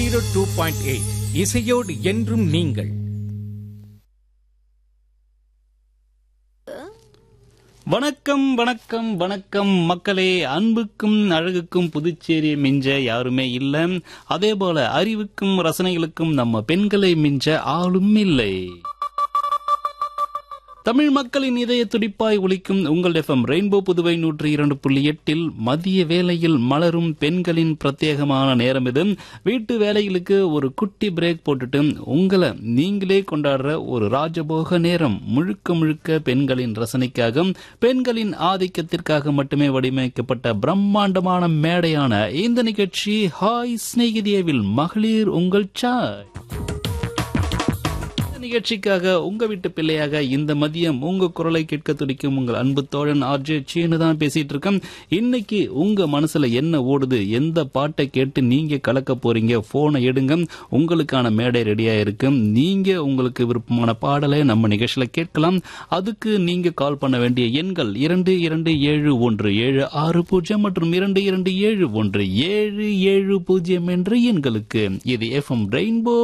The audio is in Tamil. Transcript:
ஜீரோ டூ பாயிண்ட் எயிட் இசையோடு என்றும் நீங்கள் வணக்கம் வணக்கம் வணக்கம் மக்களே அன்புக்கும் அழகுக்கும் புதுச்சேரி மிஞ்ச யாருமே இல்ல அதே போல அறிவுக்கும் ரசனைகளுக்கும் நம்ம பெண்களை மிஞ்ச ஆளும் இல்லை தமிழ் மக்களின் இதய துடிப்பாய் ஒலிக்கும் உங்கள் எஃப்எம் ரெயின்போ புதுவை நூற்றி இரண்டு புள்ளி எட்டில் மதிய வேளையில் மலரும் பெண்களின் பிரத்யேகமான நேரம் இது வீட்டு வேலைகளுக்கு ஒரு குட்டி பிரேக் போட்டுட்டு உங்களை நீங்களே கொண்டாடுற ஒரு ராஜபோக நேரம் முழுக்க முழுக்க பெண்களின் ரசனைக்காக பெண்களின் ஆதிக்கத்திற்காக மட்டுமே வடிவமைக்கப்பட்ட பிரம்மாண்டமான மேடையான இந்த நிகழ்ச்சி ஹாய் சிநேகிதியவில் மகளிர் உங்கள் சாய் இந்த நிகழ்ச்சிக்காக உங்க வீட்டு பிள்ளையாக இந்த மதியம் உங்க குரலை கேட்க துடிக்கும் உங்கள் அன்பு தோழன் ஆர்ஜே சீனு தான் பேசிட்டு இருக்கேன் இன்னைக்கு உங்க மனசுல என்ன ஓடுது எந்த பாட்டை கேட்டு நீங்க கலக்க போறீங்க போனை எடுங்க உங்களுக்கான மேடை ரெடியா இருக்கு நீங்க உங்களுக்கு விருப்பமான பாடலை நம்ம நிகழ்ச்சியில கேட்கலாம் அதுக்கு நீங்க கால் பண்ண வேண்டிய எண்கள் இரண்டு இரண்டு ஏழு ஒன்று ஏழு ஆறு பூஜ்ஜியம் மற்றும் இரண்டு இரண்டு ஏழு ஒன்று ஏழு ஏழு பூஜ்ஜியம் என்ற எண்களுக்கு இது எஃப்எம் ரெயின்போ